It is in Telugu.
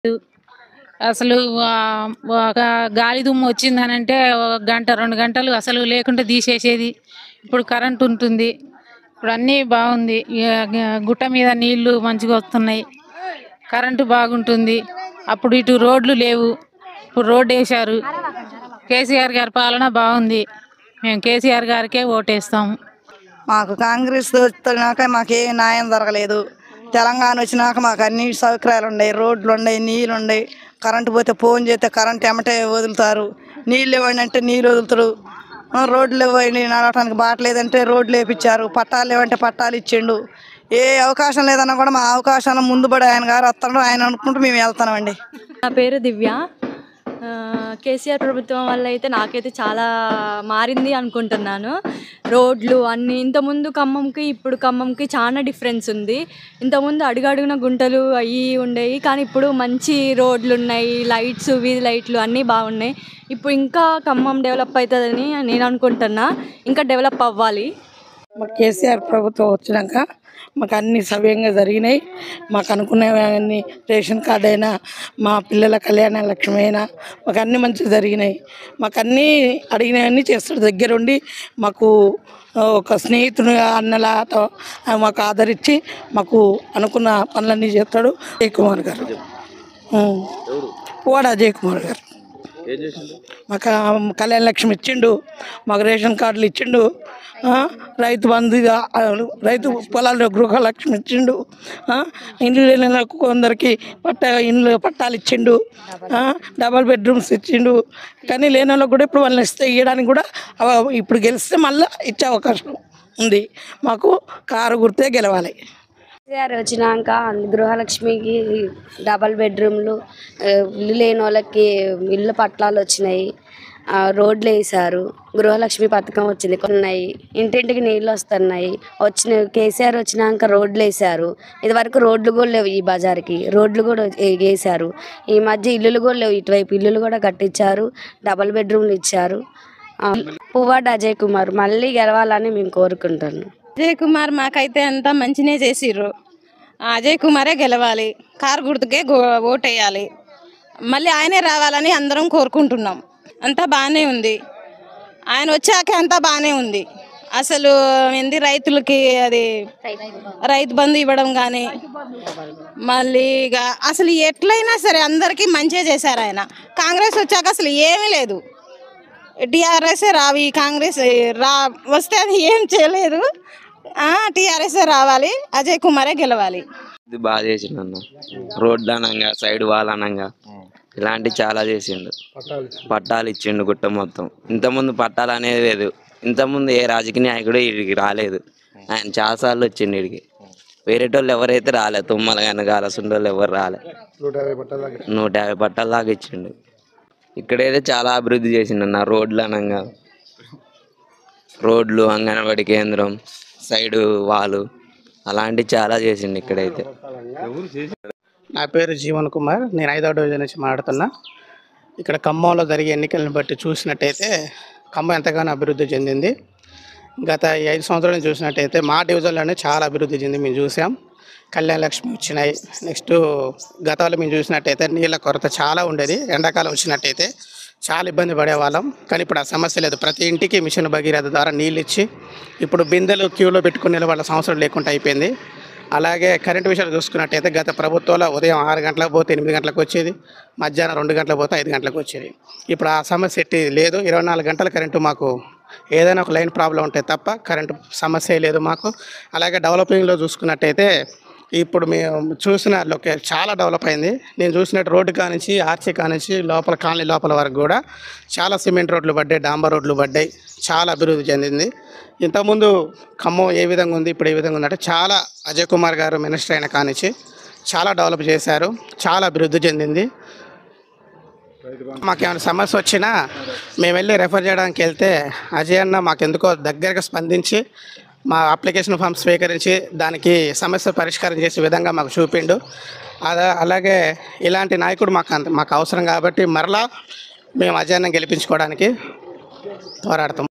అసలు ఆ, ఒక గాలి దుమ్ము వచ్చిందనంటే ఒక గంట రెండు గంటలు అసలు లేకుండా తీసేసేది ఇప్పుడు కరెంట్ ఉంటుంది ఇప్పుడు అన్నీ బాగుంది ఇక గుట్ట మీద నీళ్లు మంచిగా వస్తున్నాయి కరెంటు బాగుంటుంది అప్పుడు ఇటు రోడ్లు లేవు ఇప్పుడు రోడ్డు వేశారు కేసీఆర్ గారి పాలన బాగుంది మేము కేసీఆర్ గారికే ఓటేస్తాము మాకు కాంగ్రెస్ వచ్చినాక మాకు ఏ న్యాయం జరగలేదు తెలంగాణ వచ్చినాక మాకు అన్ని సౌకర్యాలు ఉన్నాయి రోడ్లు ఉన్నాయి నీళ్ళు ఉన్నాయి కరెంటు పోతే ఫోన్ చేస్తే కరెంట్ ఎమ్మటే వదులుతారు నీళ్ళు ఇవ్వండి అంటే నీళ్ళు వదులుతారు ఆ, రోడ్లు ఇవ్వండి నడవటానికి బాటలేదంటే రోడ్లు వేపించారు పట్టాలు ఇవ్వంటే పట్టాలు ఇచ్చిండు ఏ అవకాశం లేదన్నా కూడా మా అవకాశాలు ముందుబడి ఆయన గారు వస్తాడు ఆయన అనుకుంటూ మేము వెళ్తామండి నా పేరు దివ్య ఆ, కేసీఆర్ ప్రభుత్వం వల్ల అయితే నాకైతే చాలా మారింది అనుకుంటున్నాను రోడ్లు అన్ని ఇంతకుముందు ఖమ్మంకి ఇప్పుడు ఖమ్మంకి చాలా డిఫరెన్స్ ఉంది ఇంతకుముందు అడుగడుగున గుంటలు అవి ఉండేవి కానీ ఇప్పుడు మంచి రోడ్లు ఉన్నాయి లైట్స్ వీధి లైట్లు అన్నీ బాగున్నాయి ఇప్పుడు ఇంకా ఖమ్మం డెవలప్ అవుతుందని నేను అనుకుంటున్నా ఇంకా డెవలప్ అవ్వాలి మాకు కేసీఆర్ ప్రభుత్వం వచ్చినాక మాకు అన్ని సవ్యంగా జరిగినాయి మాకు అనుకునేవన్నీ రేషన్ కార్డు అయినా మా పిల్లల కళ్యాణ లక్ష్మి అయినా మాకు అన్ని మంచిగా జరిగినాయి మాకు అన్నీ అడిగినవన్నీ చేస్తాడు దగ్గరుండి మాకు ఆ, ఒక స్నేహితుడు అన్నలాతో ఆ, మాకు ఆదరించి మాకు అనుకున్న పనులన్నీ చేస్తాడు అజయ్ కుమార్ గారు ఉం. పోవాడు అజయ్ కుమార్ గారు మాకు ఆ కళ్యాణ లక్ష్మి ఇచ్చిండు మాకు రేషన్ కార్డులు ఇచ్చిండు ఆ, రైతు బంధు ఆ, రైతు పొలాలు గృహలక్ష్మి ఇచ్చిండు ఆ, ఇండ్లు లేని వాళ్ళకు కొందరికి పట్ట ఇండ్లు పట్టాలు ఇచ్చిండు ఆ, డబల్ బెడ్రూమ్స్ ఇచ్చిండు కానీ లేని వాళ్ళకి కూడా ఇప్పుడు వాళ్ళని ఇస్తే ఇవ్వడానికి కూడా అవ- ఇప్పుడు గెలిస్తే మళ్ళీ ఇచ్చే అవకాశం ఉంది మాకు కారు గుర్తే గెలవాలి కేసీఆర్ వచ్చినాక గృహలక్ష్మికి డబల్ బెడ్రూమ్లు ఆ, ఇల్లు లేని వాళ్ళకి ఇల్లు పట్టాలు వచ్చినాయి ఆ, రోడ్లు వేసారు గృహలక్ష్మి పథకం వచ్చింది ఉన్నాయి ఇంటింటికి నీళ్ళు వస్తున్నాయి వచ్చిన కేసీఆర్ వచ్చినాక రోడ్లు వేసారు ఇదివరకు రోడ్లు కూడా లేవు ఈ బజార్కి రోడ్లు కూడా వే- వేసారు ఈ మధ్య ఇల్లులు కూడా లేవు ఇటువైపు ఇల్లులు కూడా కట్టించారు డబల్ బెడ్రూమ్లు ఇచ్చారు ఆ, పువ్వాడ అజయ్ కుమార్ మళ్ళీ గెలవాలని మేము కోరుకుంటున్నాం అజయ్ కుమార్ మాకైతే అంతా మంచినే చేసిర్రు ఆ అజయ్ కుమారే గెలవాలి కారు గుర్తుకే గో- ఓటేయాలి మళ్ళీ ఆయనే రావాలని అందరం కోరుకుంటున్నాం అంతా బాగానే ఉంది ఆయన వచ్చాక అంతా బాగానే ఉంది అసలు ఏంది రైతులకి అది రైతు బంధు ఇవ్వడం కానీ మళ్ళీ ఇక అసలు ఎట్లయినా సరే అందరికీ మంచిగా చేశారు ఆయన కాంగ్రెస్ వచ్చాక అసలు ఏమీ లేదు టీఆర్ఎస్ రావి కాంగ్రెస్ రా వస్తే అది ఏం చేయలేదు టీఆర్ఎస్ రావాలి అజయ్ కుమారే గెలవాలి ఇది బాగా చేసిండు అన్న రోడ్డు అనంగా సైడ్ వాల్ అనంగా ఇలాంటి చాలా చేసిండు పట్టాలు ఇచ్చిండు గుట్ట మొత్తం ఇంతకుముందు పట్టాలు అనేది లేదు ఇంతకుముందు ఏ రాజకీయ నాయకుడు ఇడికి రాలేదు ఆయన చాలాసార్లు వచ్చిండు ఇడికి వేరేటోళ్ళు ఎవరైతే రాలేదు తుమ్మల కానీ గాలసుండోళ్ళు ఎవరు రాలే నూట యాభై పట్టాల దాకా ఇచ్చిండు ఇక్కడైతే చాలా అభివృద్ధి చేసిండు అన్న రోడ్లు అనంగా రోడ్లు అంగన్వాడీ కేంద్రం సైడు వాలు అలాంటివి చాలా చేసిండు ఇక్కడైతే నా పేరు జీవన్ కుమార్ నేను ఐదో డివిజన్ నుంచి మాట్లాడుతున్నా ఇక్కడ ఖమ్మంలో జరిగే ఎన్నికలను బట్టి చూసినట్టయితే ఖమ్మం ఎంతగానో అభివృద్ధి చెందింది గత ఈ ఐదు సంవత్సరాలు చూసినట్టయితే మా డివిజన్లోనే చాలా అభివృద్ధి చెంది మేము చూసాం కళ్యాణ లక్ష్మి వచ్చినాయి నెక్స్ట్ గతంలో మేము చూసినట్టయితే నీళ్ళ కొరత చాలా ఉండేది ఎండాకాలం వచ్చినట్టయితే చాలా ఇబ్బంది పడేవాళ్ళం కానీ ఇప్పుడు ఆ సమస్య లేదు ప్రతి ఇంటికి మిషన్ భగీరథ ద్వారా నీళ్ళు ఇచ్చి ఇప్పుడు బిందెలు క్యూలో పెట్టుకుని నిలబడాల్సిన సంవత్సరం లేకుండా అయిపోయింది అలాగే కరెంటు విషయాలు చూసుకున్నట్టయితే గత ప్రభుత్వంలో ఉదయం ఆరు గంటలకు పోతే ఎనిమిది గంటలకు వచ్చేది మధ్యాహ్నం రెండు గంటలకు పోతే ఐదు గంటలకు వచ్చేది ఇప్పుడు ఆ సమస్య ఎట్టి లేదు ఇరవై నాలుగు గంటల కరెంటు మాకు ఏదైనా ఒక లైన్ ప్రాబ్లం ఉంటే తప్ప కరెంటు సమస్య లేదు మాకు అలాగే డెవలపింగ్లో చూసుకున్నట్టయితే ఇప్పుడు మేము చూసిన లొకే చాలా డెవలప్ అయింది నేను చూసినట్టు రోడ్డు కానించి ఆర్చి కానించి లోపల కాలనీ లోపల వరకు కూడా చాలా సిమెంట్ రోడ్లు పడ్డాయి డాంబర్ రోడ్లు పడ్డాయి చాలా అభివృద్ధి చెందింది ఇంతకుముందు ఖమ్మం ఏ విధంగా ఉంది ఇప్పుడు ఏ విధంగా ఉందంటే చాలా అజయ్ కుమార్ గారు మినిస్టర్ అయిన కానించి చాలా డెవలప్ చేశారు చాలా అభివృద్ధి చెందింది మాకు ఏమైనా సమస్య వచ్చినా మేము వెళ్ళి రెఫర్ చేయడానికి వెళ్తే అజయ్ అన్న మాకు ఎందుకో దగ్గరగా స్పందించి మా అప్లికేషన్ ఫామ్ స్వీకరించి దానికి సమస్య పరిష్కారం చేసే విధంగా మాకు చూపిండు అలా అలాగే ఇలాంటి నాయకుడు మాకు అంత మాకు అవసరం కాబట్టి మరలా మేము అజయ్ అన్న గెలిపించుకోవడానికి పోరాడతాం